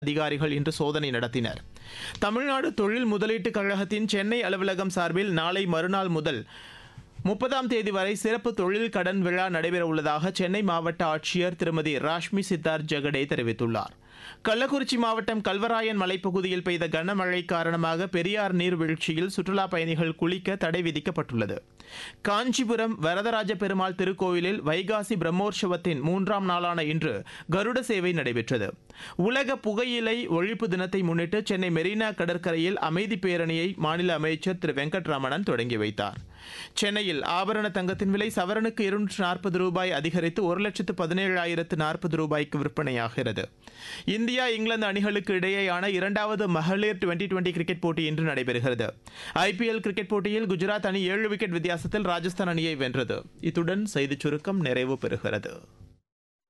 அதிகாரிகள் இன்று சோதனை நடத்தினர் தமிழ்நாடு தொழில் முதலீட்டுக் கழகத்தின் சென்னை அலுவலகம் சார்பில் நாளை மறுநாள் முதல் முப்பதாம் தேதி வரை சிறப்பு தொழில் கடன் விழா நடைபெறவுள்ளதாக சென்னை மாவட்ட ஆட்சியர் திருமதி ராஷ்மி சித்தார்த் ஜெகடே தெரிவித்துள்ளார் கள்ளக்குறிச்சி மாவட்டம் கல்வராயன் மலைப்பகுதியில் பெய்த கனமழை காரணமாக பெரியார் நீர்வீழ்ச்சியில் சுற்றுலாப் பயணிகள் குளிக்க தடை விதிக்கப்பட்டுள்ளது காஞ்சிபுரம் வரதராஜ பெருமாள் திருக்கோவிலில் வைகாசி பிரம்மோற்சவத்தின் மூன்றாம் நாளான இன்று கருட சேவை நடைபெற்றது உலக புகையிலை ஒழிப்பு தினத்தை முன்னிட்டு சென்னை மெரினா கடற்கரையில் அமைதி பேரணியை மாநில அமைச்சர் திரு வெங்கட்ரமணன் தொடங்கி வைத்தார் சென்னையில் ஆபரண தங்கத்தின் விலை சவரனுக்கு இருநூற்று நாற்பது ரூபாய் அதிகரித்து ஒரு லட்சத்து பதினேழாயிரத்து நாற்பது ரூபாய்க்கு விற்பனையாகிறது இந்தியா இங்கிலாந்து அணிகளுக்கு இடையேயான இரண்டாவது மகளிர் டுவெண்டி டுவெண்டி கிரிக்கெட் போட்டி இன்று நடைபெறுகிறது ஐபிஎல் கிரிக்கெட் போட்டியில் குஜராத் அணி ஏழு விக்கெட் வித்தியாசத்தில் ராஜஸ்தான் அணியை வென்றது இத்துடன் செய்திச் சுருக்கம் நிறைவு பெறுகிறது